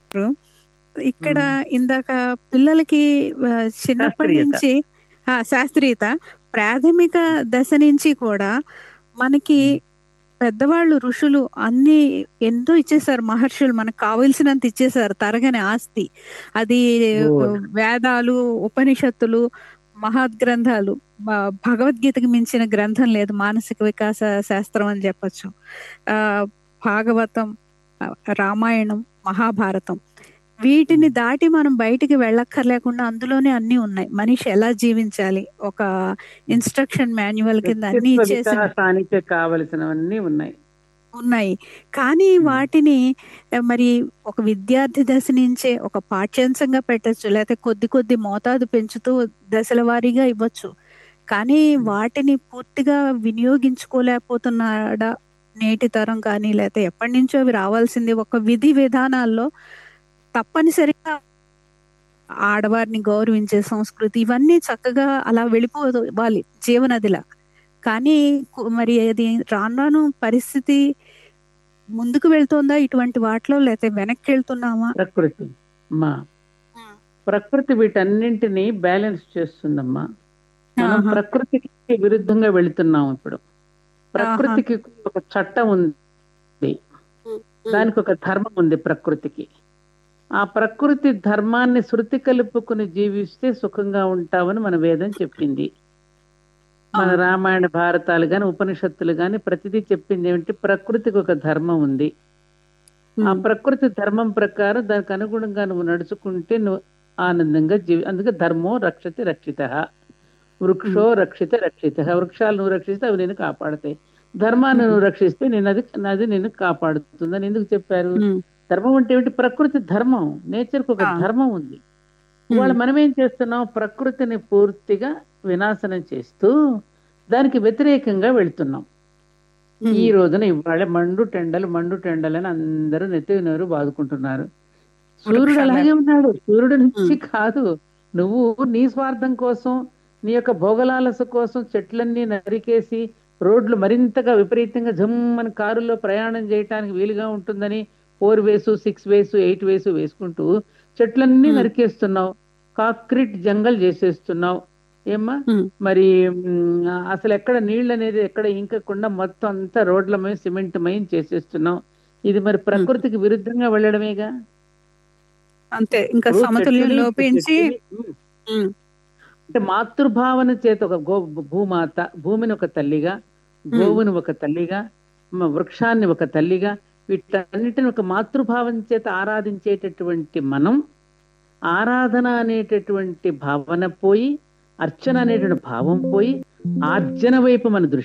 ఇక్కడ ఇందాక పిల్లలకి ఆ, చిన్నప్పటి శాస్త్రీయత. నుంచి ఆ, శాస్త్రీయత ప్రాథమిక దశ నుంచి కూడా మనకి పెద్దవాళ్ళు ఋషులు అన్ని ఎంతో ఇచ్చేసారు మహర్షులు మనకు కావలసినంత ఇచ్చేసారు తరగని ఆస్తి అది Good. వేదాలు ఉపనిషత్తులు మహద్గ్రంథాలు భ- భగవద్గీతకి మించిన గ్రంథం లేదు మానసిక వికాస శాస్త్రం అని చెప్పొచ్చు ఆ భాగవతం ఆ, రామాయణం మహాభారతం వీటిని దాటి మనం బయటికి వెళ్ళక్కర్లేకుండా అందులోనే అన్ని ఉన్నాయి మనిషి ఎలా జీవించాలి ఒక ఇన్స్ట్రక్షన్ మాన్యువల్ కింద అన్ని వ్యక్తిత్వ ఇచ్చేసి వికాసానికి కావలసినవన్నీ ఉన్నాయి ఉన్నాయి కానీ వాటిని ఆ, మరి ఒక విద్యార్థి దశ నుంచే ఒక పాఠ్యాంశంగా పెట్టొచ్చు లేకపోతే కొద్ది కొద్ది మోతాదు పెంచుతూ దశల వారీగా ఇవ్వచ్చు కానీ వాటిని పూర్తిగా వినియోగించుకోలేకపోతున్నాడా నేటి తరం కానీ లేకపోతే ఎప్పటి నుంచో అవి రావాల్సింది ఒక విధి విధానాల్లో తప్పనిసరిగా ఆడవారిని గౌరవించే సంస్కృతి ఇవన్నీ చక్కగా అలా వెళ్ళిపోవాలి జీవనదిలా కానీ కు- మరి అది రాను రాను పరిస్థితి ముందుకు వెళ్తోందా ఇటువంటి వాటిలో లేకపోతే వెనక్కి వెళ్తున్నామా ప్రకృతి అమ్మా ప్రకృతి వీటన్నింటినీ బ్యాలెన్స్ చేస్తుందమ్మా మనం ఆహా. ప్రకృతికి విరుద్ధంగా వెళుతున్నాం ఇప్పుడు ప్రకృతికి ఒక చట్టం ఉంది దానికి ఒక ధర్మం ఉంది ప్రకృతికి ఆ ప్రకృతి ధర్మాన్ని శృతి కలుపుకుని జీవిస్తే సుఖంగా ఉంటామని మన వేదం చెప్పింది మన అవును. రామాయణ భారతాలు గాని ఉపనిషత్తులు గాని ప్రతిదీ చెప్పింది ఏమిటి ప్రకృతికి ఒక ధర్మం ఉంది ఆ ఉమ్. ప్రకృతి ధర్మం ప్రకారం దానికి అనుగుణంగా నువ్వు నడుచుకుంటే నువ్వు ఆనందంగా జీవి అందుకే ధర్మో రక్షతి రక్షిత వృక్షో రక్షిత రక్షిత వృక్షాలు నువ్వు రక్షిస్తే అవి నేను కాపాడతాయి ధర్మాన్ని నువ్వు రక్షిస్తే నేను అది అది నేను కాపాడుతుందని ఎందుకు చెప్పారు ఉమ్. ధర్మం అంటే ఏమిటి ప్రకృతి ధర్మం నేచర్కి ఒక ఆ. ధర్మం ఉంది ఇవాళ మనం ఏం చేస్తున్నాం ప్రకృతిని పూర్తిగా వినాశనం చేస్తూ దానికి వ్యతిరేకంగా వెళ్తున్నాం ఉమ్. ఈ రోజున ఇవాళ మండు టెండలు మండు టెండలు అని అందరూ నెత్తి నోరు బాదుకుంటున్నారు సూర్యుడు వృక్షాలు. అలాగే ఉన్నాడు సూర్యుడు నుంచి ఉమ్. కాదు నువ్వు నీ స్వార్థం కోసం నీ యొక్క భోగలాలస కోసం చెట్లన్నీ నరికేసి రోడ్లు మరింతగా విపరీతంగా జమ్మని కారులో ప్రయాణం చేయటానికి వీలుగా ఉంటుందని ఫోర్ వేసు సిక్స్ వేసు ఎయిట్ వేసు వేసుకుంటూ చెట్లన్నీ ఉమ్. నరికేస్తున్నావు కాంక్రీట్ జంగల్ చేసేస్తున్నావు ఏమ్మా ఉమ్. మరి మ్, అసలు ఎక్కడ నీళ్ళు అనేది ఎక్కడ ఇంకకుండా మొత్తం అంతా రోడ్ల మీద సిమెంట్ మయం చేసేస్తున్నాం ఇది మరి ప్రకృతికి విరుద్ధంగా వెళ్ళడమేగా అంతే ఇంకా ఇప్పుడు సమతుల్యం చెట్టుని- లోపించి చెట్టుని, మ్, ఉమ్. అంటే మాతృభావన చేత ఒక గో భూమాత భూమిని ఒక తల్లిగా గోవుని ఒక తల్లిగా మ- వృక్షాన్ని ఒక తల్లిగా వీటన్నిటిని ఒక మాతృభావం చేత ఆరాధించేటటువంటి మనం ఆరాధన అనేటటువంటి భావన పోయి అర్చన అనేటువంటి భావం పోయి ఆర్జన వైపు మన దృష్టి